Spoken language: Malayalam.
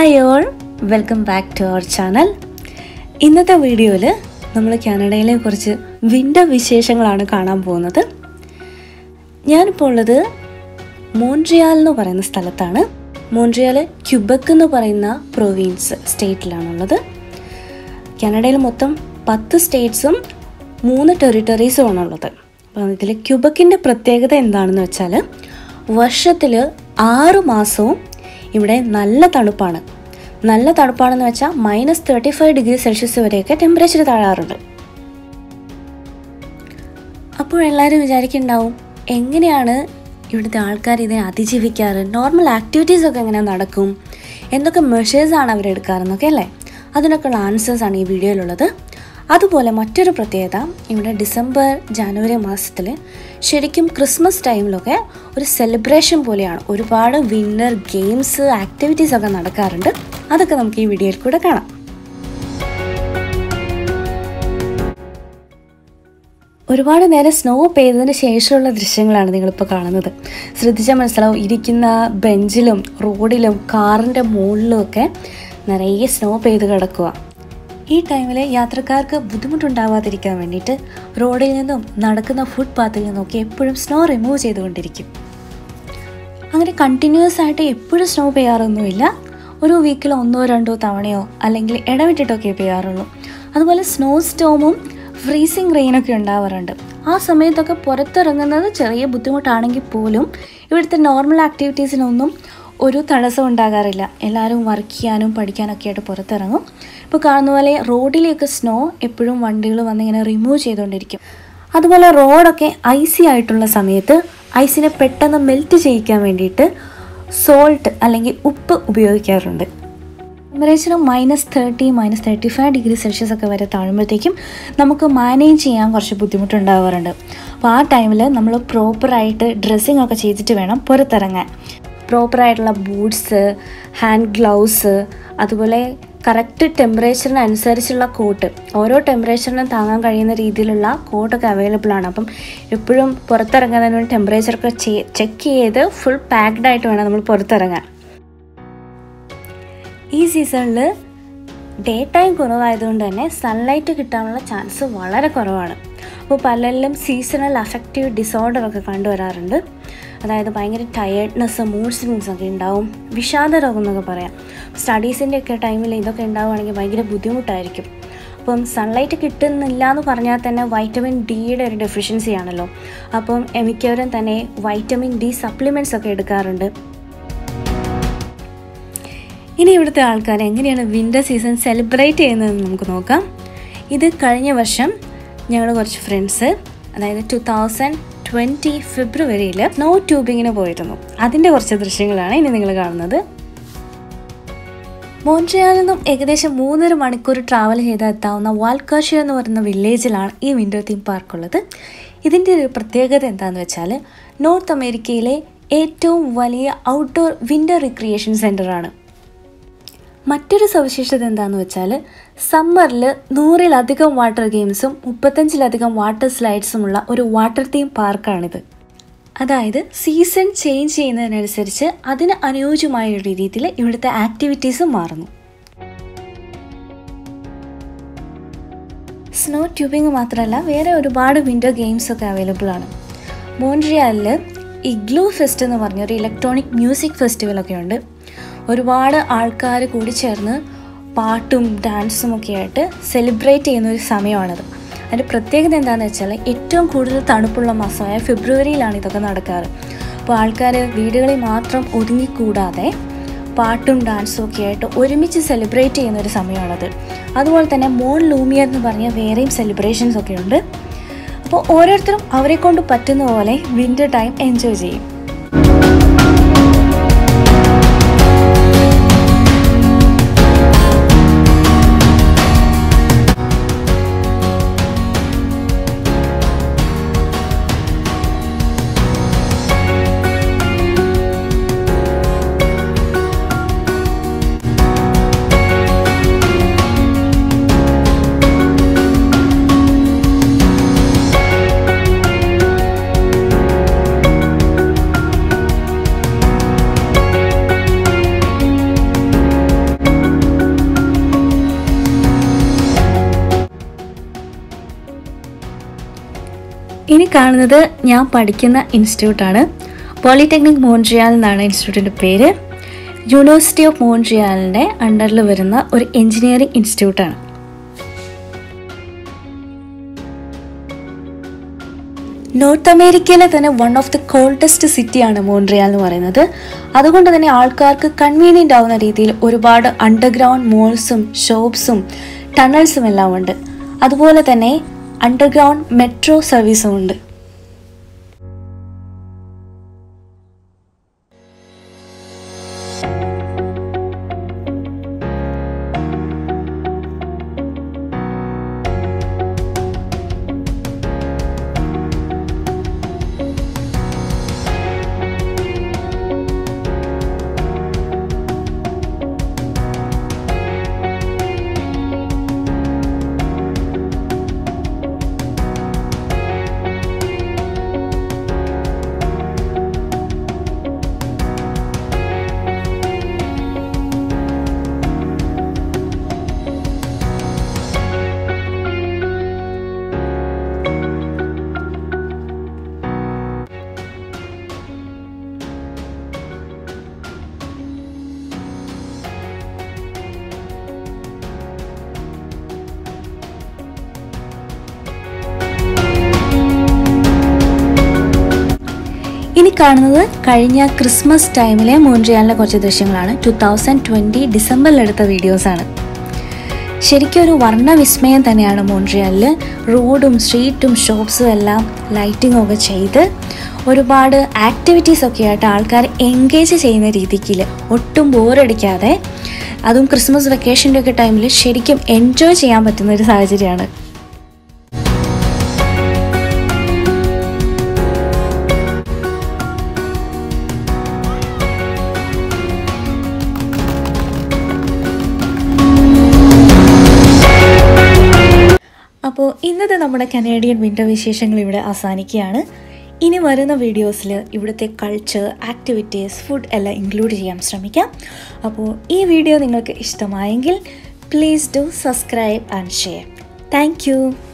hi all welcome back to our channel ഇന്നത്തെ വീഡിയോയിൽ നമ്മൾ കാനഡയിലെ കുറച്ച് വിൻ്റർ വിശേഷങ്ങളാണ് കാണാൻ പോകുന്നത് ഞാനിപ്പോൾ ഉള്ളത് മോൺട്രിയാൽ എന്ന് പറയുന്ന സ്ഥലത്താണ് മോൺട്രിയാൽ ക്യുബക്ക് എന്ന് പറയുന്ന പ്രൊവിൻസ് സ്റ്റേറ്റിലാണുള്ളത് കാനഡയിൽ മൊത്തം പത്ത് സ്റ്റേറ്റ്സും മൂന്ന് ടെറിട്ടറീസും ആണുള്ളത് അപ്പോൾ ഇതിൽ ക്യുബക്കിൻ്റെ പ്രത്യേകത എന്താണെന്ന് വെച്ചാൽ വർഷത്തിൽ ആറ് മാസവും ഇവിടെ നല്ല തണുപ്പാണ് നല്ല തണുപ്പാണെന്ന് വെച്ചാൽ minus thirty five degree Celsius വരെയൊക്കെ ടെമ്പറേച്ചർ താഴാറുണ്ട് അപ്പോൾ എല്ലാവരും വിചാരിക്കുന്നുണ്ടാവും എങ്ങനെയാണ് ഇവിടുത്തെ ആൾക്കാർ ഇതിനെ അതിജീവിക്കാറ് നോർമൽ ആക്ടിവിറ്റീസ് ഒക്കെ എങ്ങനെ നടക്കും എന്തൊക്കെ മെഷേഴ്സാണ് അവരെടുക്കാറെന്നൊക്കെ അല്ലേ അതിനൊക്കെയുള്ള ആൻസേഴ്സാണ് ഈ വീഡിയോയിലുള്ളത് അതുപോലെ മറ്റൊരു പ്രത്യേകത ഇവിടെ ഡിസംബർ ജനുവരി മാസത്തിൽ ശരിക്കും ക്രിസ്മസ് ടൈമിലൊക്കെ ഒരു സെലിബ്രേഷൻ പോലെയാണ് ഒരുപാട് വിന്നർ ഗെയിംസ് ആക്ടിവിറ്റീസ് ഒക്കെ നടക്കാറുണ്ട് അതൊക്കെ നമുക്ക് ഈ വീഡിയോയിൽ കൂടെ കാണാം ഒരുപാട് നേരം സ്നോ പെയ്തതിന് ശേഷമുള്ള ദൃശ്യങ്ങളാണ് നിങ്ങളിപ്പോൾ കാണുന്നത് ശ്രദ്ധിച്ചാൽ മനസ്സിലാവും ഇരിക്കുന്ന ബെഞ്ചിലും റോഡിലും കാറിൻ്റെ മുകളിലും ഒക്കെ നിറയെ സ്നോ പെയ്ത് കിടക്കുക ഈ ടൈമിൽ യാത്രക്കാർക്ക് ബുദ്ധിമുട്ടുണ്ടാവാതിരിക്കാൻ വേണ്ടിയിട്ട് റോഡിൽ നിന്നും നടക്കുന്ന ഫുട്പാത്തിൽ നിന്നൊക്കെ എപ്പോഴും സ്നോ റിമൂവ് ചെയ്തുകൊണ്ടിരിക്കും അങ്ങനെ കണ്ടിന്യൂസ് ആയിട്ട് എപ്പോഴും സ്നോ പെയ്യാറൊന്നുമില്ല ഒരു വീക്കിൽ ഒന്നോ രണ്ടോ തവണയോ അല്ലെങ്കിൽ ഇടവിട്ടിട്ടൊക്കെ പെയ്യാറുള്ളൂ അതുപോലെ സ്നോ സ്റ്റോമും ഫ്രീസിങ് റെയിനൊക്കെ ഉണ്ടാവാറുണ്ട് ആ സമയത്തൊക്കെ പുറത്തിറങ്ങുന്നത് ചെറിയ ബുദ്ധിമുട്ടാണെങ്കിൽ പോലും ഇവിടുത്തെ നോർമൽ ആക്ടിവിറ്റീസിനൊന്നും ഒരു തടസ്സം ഉണ്ടാകാറില്ല എല്ലാവരും വർക്ക് ചെയ്യാനും പഠിക്കാനൊക്കെ ആയിട്ട് പുറത്തിറങ്ങും ഇപ്പോൾ കാണുന്ന പോലെ റോഡിലേക്ക് സ്നോ എപ്പോഴും വണ്ടികൾ വന്നിങ്ങനെ റിമൂവ് ചെയ്തുകൊണ്ടിരിക്കും അതുപോലെ റോഡൊക്കെ ഐസി ആയിട്ടുള്ള സമയത്ത് ഐസിനെ പെട്ടെന്ന് മെൽറ്റ് ചെയ്യിക്കാൻ വേണ്ടിയിട്ട് സോൾട്ട് അല്ലെങ്കിൽ ഉപ്പ് ഉപയോഗിക്കാറുണ്ട് temperature minus thirty minus thirty five degree Celsius ഒക്കെ വരെ താഴുമ്പോഴത്തേക്കും നമുക്ക് മാനേജ് ചെയ്യാൻ കുറച്ച് ബുദ്ധിമുട്ടുണ്ടാവാറുണ്ട് അപ്പോൾ ആ ടൈമിൽ നമ്മൾ പ്രോപ്പറായിട്ട് ഡ്രസ്സിങ് ഒക്കെ ചെയ്തിട്ട് വേണം പുറത്തിറങ്ങാൻ പ്രോപ്പറായിട്ടുള്ള ബൂട്ട്സ് ഹാൻഡ് ഗ്ലൗസ് അതുപോലെ കറക്റ്റ് ടെമ്പറേച്ചറിന് അനുസരിച്ചുള്ള കോട്ട് ഓരോ ടെമ്പറേച്ചറിനും താങ്ങാൻ കഴിയുന്ന രീതിയിലുള്ള കോട്ടൊക്കെ അവൈലബിൾ ആണ് അപ്പം എപ്പോഴും പുറത്തിറങ്ങുന്നതിന് വേണ്ടി ടെമ്പറേച്ചറൊക്കെ ചെക്ക് ചെയ്ത് ഫുൾ പാക്ഡ് ആയിട്ട് വേണം നമ്മൾ പുറത്തിറങ്ങാൻ ഈ സീസണിൽ ഡേ ടൈം കുറവായതുകൊണ്ട് തന്നെ സൺലൈറ്റ് കിട്ടാനുള്ള ചാൻസ് വളരെ കുറവാണ് അപ്പോൾ പലരിലും സീസണൽ അഫക്റ്റീവ് ഡിസോർഡർ ഒക്കെ കണ്ടുവരാറുണ്ട് അതായത് ഭയങ്കര ടയേർഡ്നെസ് മൂഡ് സ്വിങ്സ് ഒക്കെ ഉണ്ടാവും വിഷാദ രോഗം എന്നൊക്കെ പറയാം സ്റ്റഡീസിൻ്റെ ഒക്കെ ടൈമിൽ ഇതൊക്കെ ഉണ്ടാവുകയാണെങ്കിൽ ഭയങ്കര ബുദ്ധിമുട്ടായിരിക്കും അപ്പം സൺലൈറ്റ് കിട്ടുന്നില്ല എന്ന് പറഞ്ഞാൽ തന്നെ വൈറ്റമിൻ ഡിയുടെ ഒരു ഡെഫിഷ്യൻസി ആണല്ലോ അപ്പം മിക്കവരും തന്നെ വൈറ്റമിൻ ഡി സപ്ലിമെൻറ്റ്സ് ഒക്കെ എടുക്കാറുണ്ട് ഇനി ഇവിടുത്തെ ആൾക്കാർ എങ്ങനെയാണ് വിൻ്റർ സീസൺ സെലിബ്രേറ്റ് ചെയ്യുന്നതെന്ന് നമുക്ക് നോക്കാം ഇത് കഴിഞ്ഞ വർഷം ഞങ്ങൾ കുറച്ച് ഫ്രണ്ട്സ് അതായത് ടു തൗസൻഡ് ട്വൻറ്റി ഫെബ്രുവരിയിൽ സ്നോ ട്യൂബിങ്ങിന് പോയിരുന്നു അതിൻ്റെ കുറച്ച് ദൃശ്യങ്ങളാണ് ഇനി നിങ്ങൾ കാണുന്നത് മോൺട്രിയാലിൽ നിന്നും ഏകദേശം മൂന്നര മണിക്കൂർ ട്രാവൽ ചെയ്ത് എത്താവുന്ന വാൽക്കാഷ്യ എന്ന് പറയുന്ന വില്ലേജിലാണ് ഈ വിൻ്റർ തീം പാർക്ക് ഉള്ളത് ഇതിൻ്റെ ഒരു പ്രത്യേകത എന്താണെന്ന് വെച്ചാൽ നോർത്ത് അമേരിക്കയിലെ ഏറ്റവും വലിയ ഔട്ട്ഡോർ വിൻ്റർ റിക്രിയേഷൻ സെൻ്ററാണ് മറ്റൊരു സവിശേഷത എന്താണെന്ന് വെച്ചാൽ സമ്മറിൽ നൂറിലധികം വാട്ടർ ഗെയിംസും മുപ്പത്തഞ്ചിലധികം വാട്ടർ സ്ലൈഡ്സുമുള്ള ഒരു വാട്ടർ തീം പാർക്കാണിത് അതായത് സീസൺ ചേഞ്ച് ചെയ്യുന്നതിനനുസരിച്ച് അതിന് അനുയോജ്യമായ ഒരു രീതിയിൽ ഇവിടുത്തെ ആക്ടിവിറ്റീസും മാറുന്നു സ്നോ ട്യൂബിങ് മാത്രമല്ല വേറെ ഒരുപാട് വിൻ്റർ ഗെയിംസ് ഒക്കെ അവൈലബിൾ ആണ് മോൺട്രിയാലിൽ ഇഗ്ലൂ ഫെസ്റ്റ് എന്ന് പറഞ്ഞ ഒരു ഇലക്ട്രോണിക് മ്യൂസിക് ഫെസ്റ്റിവലൊക്കെ ഉണ്ട് ഒരുപാട് ആൾക്കാർ കൂടി ചേർന്ന് പാട്ടും ഡാൻസും ഒക്കെ ആയിട്ട് സെലിബ്രേറ്റ് ചെയ്യുന്ന ഒരു സമയമാണത് അതിൻ്റെ പ്രത്യേകത എന്താണെന്ന് വെച്ചാൽ ഏറ്റവും കൂടുതൽ തണുപ്പുള്ള മാസമായ ഫെബ്രുവരിയിലാണ് ഇതൊക്കെ നടക്കാറ് അപ്പോൾ ആൾക്കാർ വീടുകളിൽ മാത്രം ഒതുങ്ങിക്കൂടാതെ പാട്ടും ഡാൻസും ഒക്കെ ആയിട്ട് ഒരുമിച്ച് സെലിബ്രേറ്റ് ചെയ്യുന്ന ഒരു സമയമാണത് അതുപോലെ തന്നെ മോൺ ലൂമിയർ എന്ന് പറഞ്ഞ വേറെയും സെലിബ്രേഷൻസ് ഒക്കെ ഉണ്ട് അപ്പോൾ ഓരോരുത്തരും അവരെ കൊണ്ട് പറ്റുന്ന പോലെ വിൻ്റർ ടൈം എൻജോയ് ചെയ്യും ഇനി കാണുന്നത് ഞാൻ പഠിക്കുന്ന ഇൻസ്റ്റിറ്റ്യൂട്ടാണ് പോളിടെക്നിക് മോൺട്രിയാൽ എന്നാണ് ഇൻസ്റ്റിറ്റ്യൂട്ടിൻ്റെ പേര് യൂണിവേഴ്സിറ്റി ഓഫ് മോൺട്രിയാലിൻ്റെ അണ്ടറിൽ വരുന്ന ഒരു എഞ്ചിനീയറിംഗ് ഇൻസ്റ്റിറ്റ്യൂട്ടാണ് നോർത്ത് അമേരിക്കയിലെ തന്നെ വൺ ഓഫ് ദി കോൾഡസ്റ്റ് സിറ്റിയാണ് മോൺട്രിയാൽ എന്ന് പറയുന്നത് അതുകൊണ്ട് തന്നെ ആൾക്കാർക്ക് കൺവീനിയൻ്റ് ആവുന്ന രീതിയിൽ ഒരുപാട് അണ്ടർഗ്രൗണ്ട് മോൾസും ഷോപ്സും ടണൽസും എല്ലാം ഉണ്ട് അതുപോലെ തന്നെ അണ്ടർഗ്രൗണ്ട് മെട്രോ സർവീസും ഉണ്ട് ഇനി കാണുന്നത് കഴിഞ്ഞ ക്രിസ്മസ് ടൈമിലെ മോൺട്രിയാലിലെ കുറച്ച് ദൃശ്യങ്ങളാണ് ടു തൗസൻഡ് ട്വൻറ്റി ഡിസംബറിൽ എടുത്ത വീഡിയോസാണ് ശരിക്കും ഒരു വർണ്ണവിസ്മയം തന്നെയാണ് മോൺട്രിയാലിൽ റോഡും സ്ട്രീറ്റും ഷോപ്സും എല്ലാം ലൈറ്റിംഗ് ഒക്കെ ചെയ്ത് ഒരുപാട് ആക്ടിവിറ്റീസ് ഒക്കെ ആയിട്ട് ആൾക്കാർ എൻഗേജ് ചെയ്യുന്ന രീതിക്ക് ഒട്ടും ബോറടിക്കാതെ അതും ക്രിസ്മസ് വെക്കേഷൻ്റെ ഒക്കെ ടൈമിൽ ശരിക്കും എൻജോയ് ചെയ്യാൻ പറ്റുന്ന ഒരു സാഹചര്യമാണ് അപ്പോൾ ഇന്നത്തെ നമ്മുടെ കനേഡിയൻ വിൻ്റർ വിശേഷങ്ങൾ ഇവിടെ അവസാനിക്കുകയാണ് ഇനി വരുന്ന വീഡിയോസിൽ ഇവിടുത്തെ കൾച്ചർ ആക്ടിവിറ്റീസ് ഫുഡ് എല്ലാം ഇൻക്ലൂഡ് ചെയ്യാൻ ശ്രമിക്കാം അപ്പോൾ ഈ വീഡിയോ നിങ്ങൾക്ക് ഇഷ്ടമായെങ്കിൽ please do subscribe and share thank